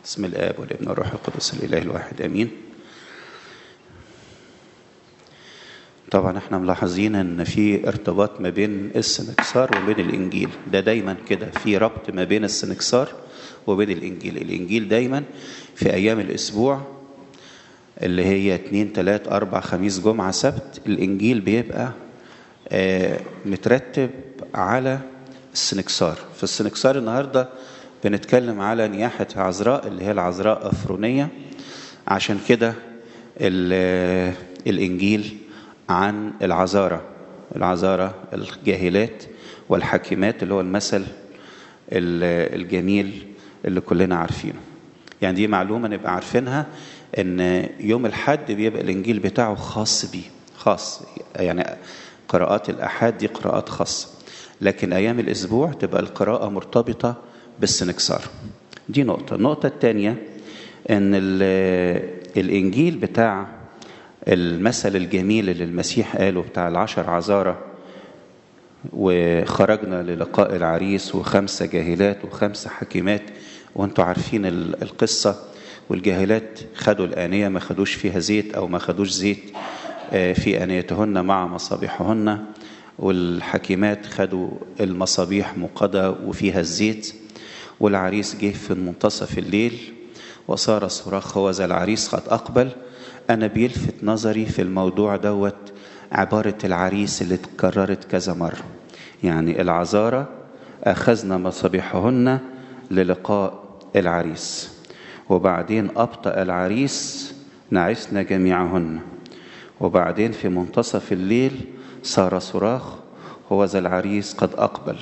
بسم الآب والابن والروح القدس الإله الواحد آمين طبعا احنا ملاحظين ان في ارتباط ما بين السنكسار وبين الانجيل ده دايما كده في ربط ما بين السنكسار وبين الانجيل الانجيل دايما في ايام الاسبوع اللي هي اتنين تلات اربع خميس جمعة سبت الانجيل بيبقى آه مترتب على السنكسار في السنكسار النهارده بنتكلم على نياحة عذراء اللي هي العذراء أفرونية عشان كده الإنجيل عن العذارة العذارة الجاهلات والحكيمات اللي هو المثل الجميل اللي كلنا عارفينه يعني دي معلومة نبقى عارفينها ان يوم الحد بيبقى الانجيل بتاعه خاص بيه خاص يعني قراءات الاحاد دي قراءات خاصه لكن ايام الاسبوع تبقى القراءه مرتبطه بالسنكسار دي نقطه النقطه الثانيه ان الانجيل بتاع المثل الجميل اللي المسيح قاله بتاع العشر عذارى وخرجنا للقاء العريس وخمسة جاهلات وخمسة حكيمات وانتوا عارفين القصة والجاهلات خدوا الآنية ما خدوش فيها زيت أو ما خدوش زيت في آنيتهن مع مصابيحهن والحكيمات خدوا المصابيح مقدة وفيها الزيت والعريس جه في منتصف الليل وصار صراخ هو ذا العريس قد أقبل أنا بيلفت نظري في الموضوع دوت عبارة العريس اللي اتكررت كذا مرة يعني العذارى أخذنا مصابيحهن للقاء العريس وبعدين أبطأ العريس نعسنا جميعهن وبعدين في منتصف الليل صار صراخ هو ذا العريس قد أقبل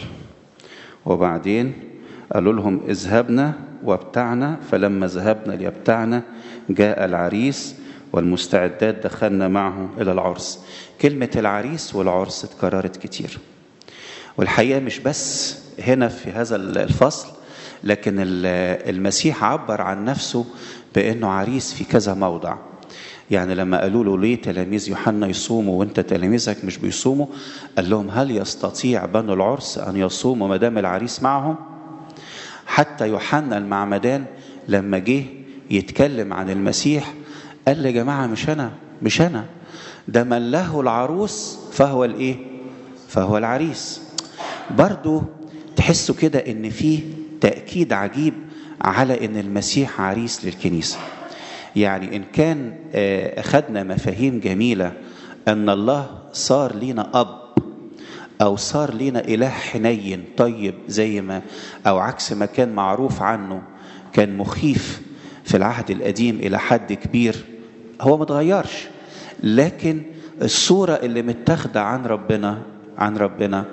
وبعدين قالوا لهم اذهبنا وابتعنا فلما ذهبنا ليبتعنا جاء العريس والمستعدات دخلنا معه إلى العرس كلمة العريس والعرس اتكررت كتير والحقيقة مش بس هنا في هذا الفصل لكن المسيح عبر عن نفسه بأنه عريس في كذا موضع يعني لما قالوا له ليه تلاميذ يوحنا يصوموا وانت تلاميذك مش بيصوموا قال لهم هل يستطيع بنو العرس ان يصوموا ما دام العريس معهم حتى يوحنا المعمدان لما جه يتكلم عن المسيح قال لي يا جماعه مش انا مش انا ده من له العروس فهو الايه فهو العريس برضو تحسوا كده ان في تاكيد عجيب على ان المسيح عريس للكنيسه يعني ان كان اخذنا مفاهيم جميله ان الله صار لينا اب او صار لينا اله حنين طيب زي ما او عكس ما كان معروف عنه كان مخيف في العهد القديم الى حد كبير هو ما اتغيرش لكن الصوره اللي متاخده عن ربنا عن ربنا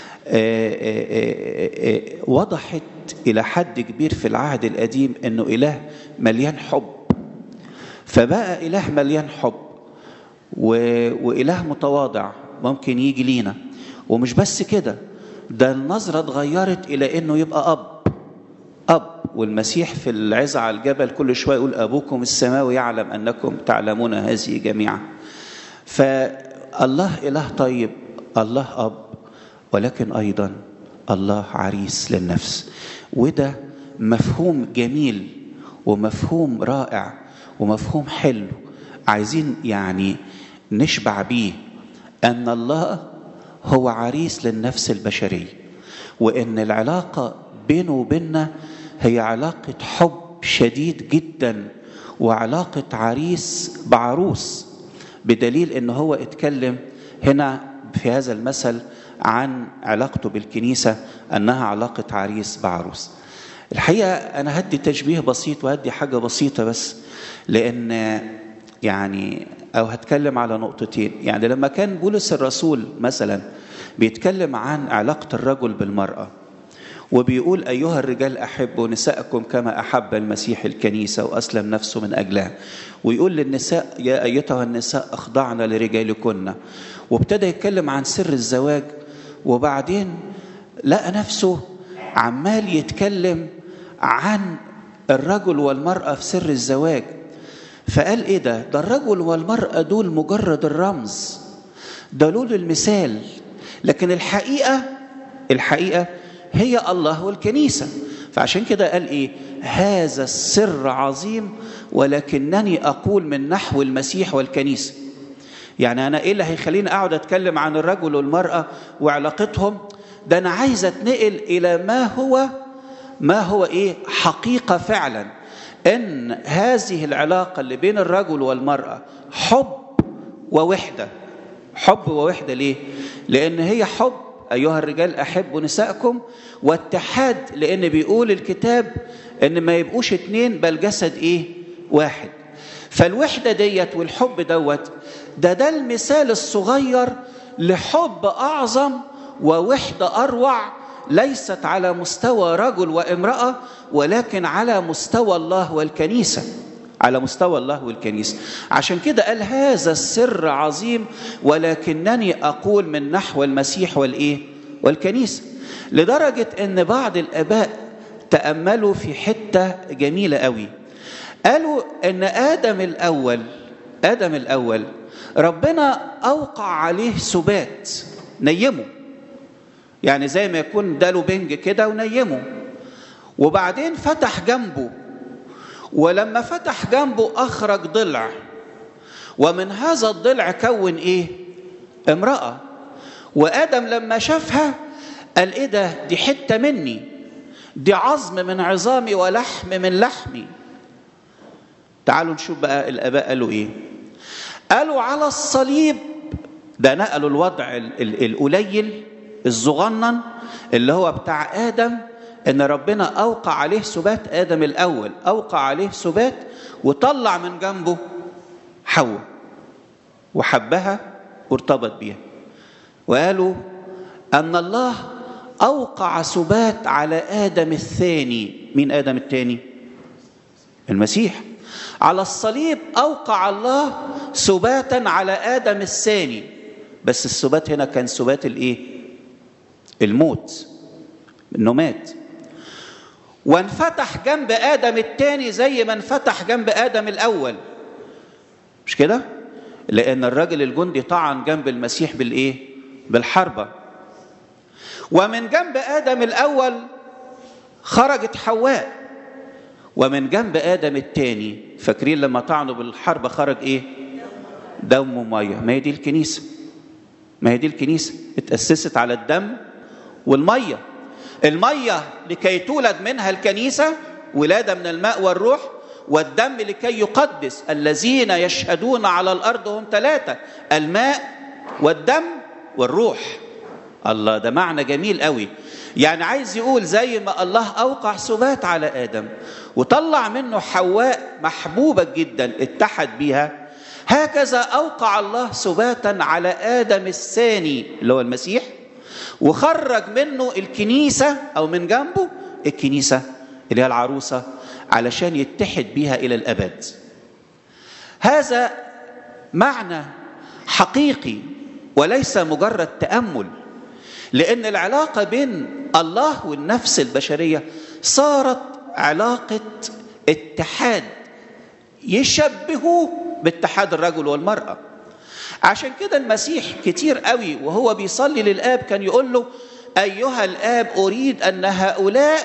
وضحت الى حد كبير في العهد القديم انه اله مليان حب فبقى اله مليان حب و... واله متواضع ممكن يجي لينا ومش بس كده ده النظره اتغيرت الى انه يبقى اب اب والمسيح في العزة على الجبل كل شويه يقول ابوكم السماوي يعلم انكم تعلمون هذه جميعا فالله اله طيب الله اب ولكن ايضا الله عريس للنفس وده مفهوم جميل ومفهوم رائع ومفهوم حلو عايزين يعني نشبع بيه ان الله هو عريس للنفس البشريه وان العلاقه بينه وبيننا هي علاقه حب شديد جدا وعلاقه عريس بعروس بدليل ان هو اتكلم هنا في هذا المثل عن علاقته بالكنيسه انها علاقه عريس بعروس الحقيقه انا هدي تشبيه بسيط وهدي حاجه بسيطه بس لان يعني او هتكلم على نقطتين يعني لما كان بولس الرسول مثلا بيتكلم عن علاقه الرجل بالمراه وبيقول ايها الرجال احبوا نساءكم كما احب المسيح الكنيسه واسلم نفسه من اجلها ويقول للنساء يا ايتها النساء اخضعن لرجالكن وابتدى يتكلم عن سر الزواج وبعدين لقى نفسه عمال يتكلم عن الرجل والمرأة في سر الزواج فقال ايه ده ده الرجل والمرأة دول مجرد الرمز ده دول المثال لكن الحقيقة الحقيقة هي الله والكنيسة فعشان كده قال ايه هذا السر عظيم ولكنني اقول من نحو المسيح والكنيسه يعني انا ايه اللي هيخليني اقعد اتكلم عن الرجل والمراه وعلاقتهم ده انا عايز اتنقل الى ما هو ما هو ايه حقيقه فعلا ان هذه العلاقه اللي بين الرجل والمراه حب ووحده حب ووحده ليه لان هي حب ايها الرجال احبوا نساءكم واتحاد لان بيقول الكتاب ان ما يبقوش اتنين بل جسد ايه واحد فالوحده ديت والحب دوت ده ده المثال الصغير لحب اعظم ووحده اروع ليست على مستوى رجل وامراه ولكن على مستوى الله والكنيسه على مستوى الله والكنيسه عشان كده قال هذا السر عظيم ولكنني اقول من نحو المسيح والايه والكنيسه لدرجه ان بعض الاباء تاملوا في حته جميله قوي قالوا ان ادم الاول ادم الاول ربنا اوقع عليه سبات نيمه يعني زي ما يكون اداله بنج كده ونيمه وبعدين فتح جنبه ولما فتح جنبه اخرج ضلع ومن هذا الضلع كون ايه امراه وادم لما شافها قال ايه ده دي حته مني دي عظم من عظامي ولحم من لحمي تعالوا نشوف بقى الاباء قالوا ايه قالوا على الصليب ده نقلوا الوضع القليل الصغنن اللي هو بتاع ادم ان ربنا اوقع عليه سبات ادم الاول اوقع عليه سبات وطلع من جنبه حواء وحبها وارتبط بيها وقالوا ان الله اوقع سبات على ادم الثاني مين ادم الثاني المسيح على الصليب اوقع الله سباتا على ادم الثاني بس السبات هنا كان سبات الايه الموت انه مات وانفتح جنب ادم الثاني زي ما انفتح جنب ادم الاول مش كده لان الراجل الجندي طعن جنب المسيح بالايه بالحربه ومن جنب ادم الاول خرجت حواء ومن جنب ادم الثاني فاكرين لما طعنوا بالحربه خرج ايه دم وميه ما هي دي الكنيسه ما هي دي الكنيسه اتاسست على الدم والميه الميه لكي تولد منها الكنيسه ولاده من الماء والروح والدم لكي يقدس الذين يشهدون على الارض هم ثلاثه الماء والدم والروح الله ده معنى جميل قوي يعني عايز يقول زي ما الله اوقع سبات على ادم وطلع منه حواء محبوبه جدا اتحد بيها هكذا اوقع الله سباتا على ادم الثاني اللي هو المسيح وخرج منه الكنيسه او من جنبه الكنيسه اللي هي العروسه علشان يتحد بيها الى الابد هذا معنى حقيقي وليس مجرد تامل لان العلاقه بين الله والنفس البشريه صارت علاقه اتحاد يشبهوه باتحاد الرجل والمراه عشان كده المسيح كتير قوي وهو بيصلي للاب كان يقول له ايها الاب اريد ان هؤلاء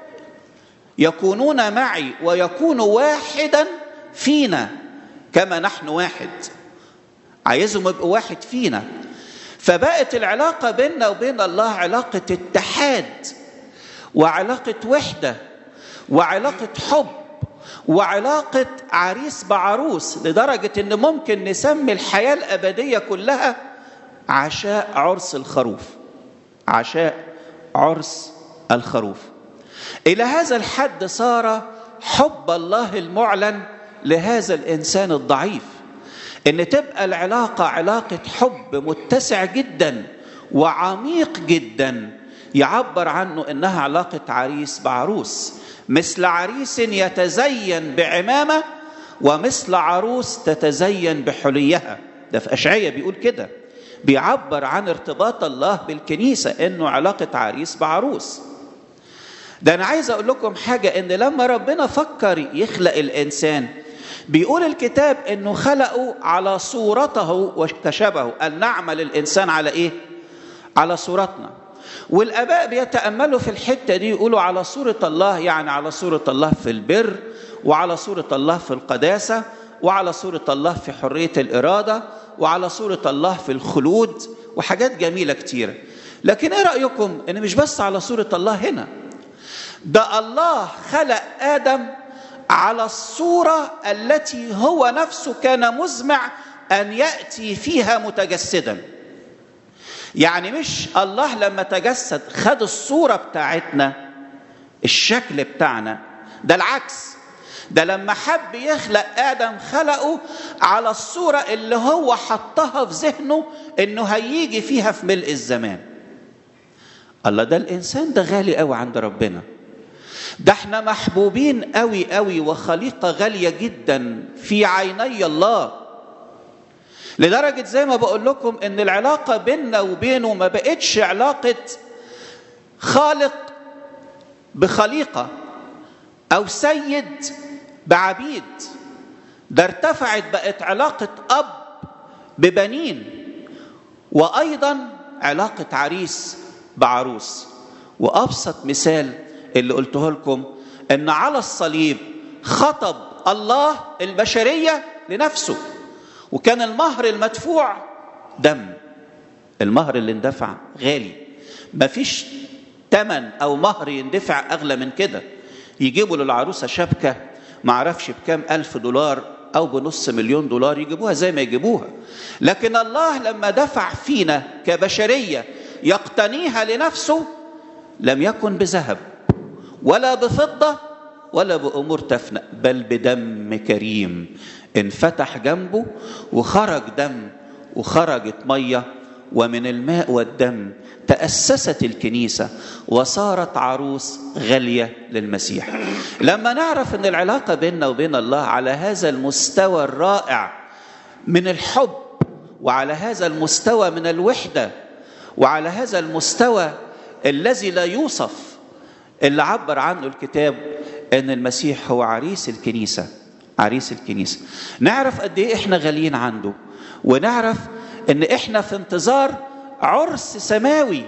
يكونون معي ويكونوا واحدا فينا كما نحن واحد عايزهم يبقوا واحد فينا فبقت العلاقه بيننا وبين الله علاقه اتحاد وعلاقه وحده وعلاقه حب وعلاقه عريس بعروس لدرجه ان ممكن نسمي الحياه الابديه كلها عشاء عرس الخروف عشاء عرس الخروف الى هذا الحد صار حب الله المعلن لهذا الانسان الضعيف ان تبقى العلاقه علاقه حب متسع جدا وعميق جدا يعبر عنه انها علاقه عريس بعروس مثل عريس يتزين بعمامه ومثل عروس تتزين بحليها ده في اشعياء بيقول كده بيعبر عن ارتباط الله بالكنيسه انه علاقه عريس بعروس ده انا عايز اقول لكم حاجه ان لما ربنا فكر يخلق الانسان بيقول الكتاب انه خلقه على صورته وكشبهه ان نعمل الانسان على ايه على صورتنا والاباء بيتاملوا في الحته دي يقولوا على صوره الله يعني على صوره الله في البر وعلى صوره الله في القداسه وعلى صوره الله في حريه الاراده وعلى صوره الله في الخلود وحاجات جميله كتيره لكن ايه رايكم ان مش بس على صوره الله هنا ده الله خلق ادم على الصوره التي هو نفسه كان مزمع ان ياتي فيها متجسدا يعني مش الله لما تجسد خد الصوره بتاعتنا الشكل بتاعنا ده العكس ده لما حب يخلق ادم خلقه على الصوره اللي هو حطها في ذهنه انه هيجي فيها في ملء الزمان الله ده الانسان ده غالي قوي عند ربنا ده احنا محبوبين قوي قوي وخليقه غاليه جدا في عيني الله لدرجه زي ما بقول لكم ان العلاقه بيننا وبينه ما بقتش علاقه خالق بخليقه او سيد بعبيد ده ارتفعت بقت علاقه اب ببنين وايضا علاقه عريس بعروس وابسط مثال اللي قلته لكم ان على الصليب خطب الله البشريه لنفسه وكان المهر المدفوع دم المهر اللي اندفع غالي مفيش تمن او مهر يندفع اغلى من كده يجيبوا للعروسه شبكه معرفش بكام الف دولار او بنص مليون دولار يجيبوها زي ما يجيبوها لكن الله لما دفع فينا كبشريه يقتنيها لنفسه لم يكن بذهب ولا بفضه ولا بامور تفنى بل بدم كريم انفتح جنبه وخرج دم وخرجت ميه ومن الماء والدم تاسست الكنيسه وصارت عروس غاليه للمسيح لما نعرف ان العلاقه بيننا وبين الله على هذا المستوى الرائع من الحب وعلى هذا المستوى من الوحده وعلى هذا المستوى الذي لا يوصف اللي عبر عنه الكتاب ان المسيح هو عريس الكنيسه عريس الكنيسه نعرف قد ايه احنا غاليين عنده ونعرف ان احنا في انتظار عرس سماوي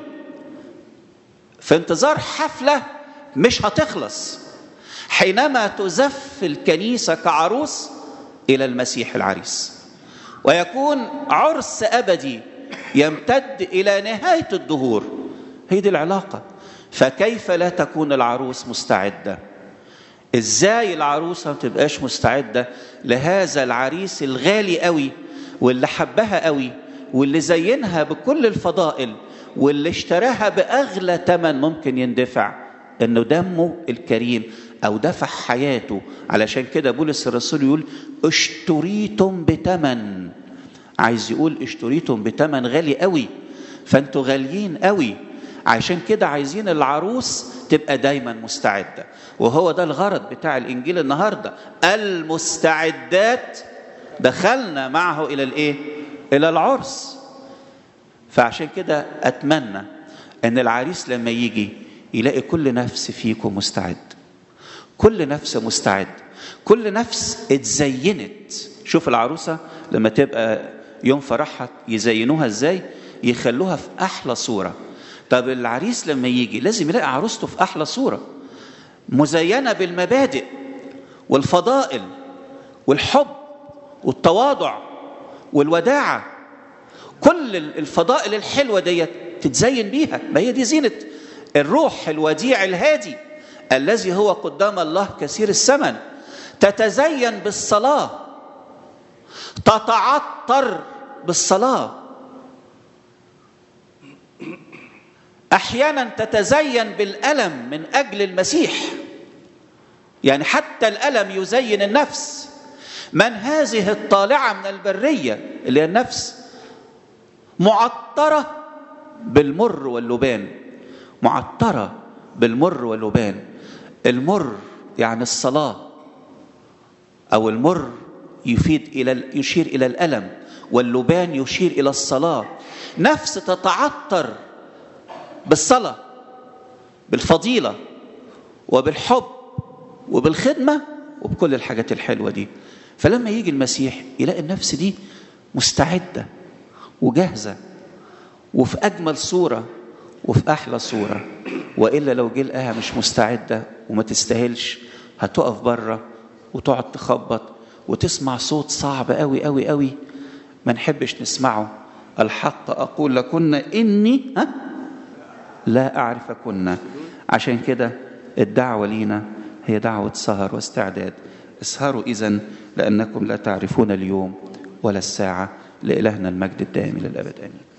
في انتظار حفله مش هتخلص حينما تزف الكنيسه كعروس الى المسيح العريس ويكون عرس ابدي يمتد الى نهايه الدهور هي دي العلاقه فكيف لا تكون العروس مستعده ازاي العروسه ما تبقاش مستعده لهذا العريس الغالي قوي واللي حبها قوي واللي زينها بكل الفضائل واللي اشتراها باغلى ثمن ممكن يندفع انه دمه الكريم او دفع حياته علشان كده بولس الرسول يقول اشتريتم بثمن عايز يقول اشتريتم بثمن غالي قوي فانتوا غاليين قوي عشان كده عايزين العروس تبقى دايما مستعده وهو ده الغرض بتاع الانجيل النهارده المستعدات دخلنا معه الى الايه الى العرس فعشان كده اتمنى ان العريس لما يجي يلاقي كل نفس فيكم مستعد كل نفس مستعد كل نفس اتزينت شوف العروسه لما تبقى يوم فرحها يزينوها ازاي يخلوها في احلى صوره طب العريس لما يجي لازم يلاقي عروسته في احلى صوره مزينه بالمبادئ والفضائل والحب والتواضع والوداعه كل الفضائل الحلوه ديت تتزين بيها ما هي دي زينه الروح الوديع الهادي الذي هو قدام الله كثير الثمن تتزين بالصلاه تتعطر بالصلاه احيانا تتزين بالالم من اجل المسيح يعني حتى الالم يزين النفس من هذه الطالعه من البريه اللي هي النفس معطره بالمر واللبان معطره بالمر واللبان المر يعني الصلاه او المر يفيد الى يشير الى الالم واللبان يشير الى الصلاه نفس تتعطر بالصلاه بالفضيله وبالحب وبالخدمه وبكل الحاجات الحلوه دي فلما يجي المسيح يلاقي النفس دي مستعده وجاهزه وفي اجمل صوره وفي أحلى صورة وإلا لو جه لقاها مش مستعدة وما تستاهلش هتقف بره وتقعد تخبط وتسمع صوت صعب قوي قوي قوي ما نحبش نسمعه الحق أقول لكن إني ها لا أعرفكن عشان كده الدعوة لينا هي دعوة سهر واستعداد اسهروا إذا لأنكم لا تعرفون اليوم ولا الساعة لإلهنا المجد الدائم للأبد آمين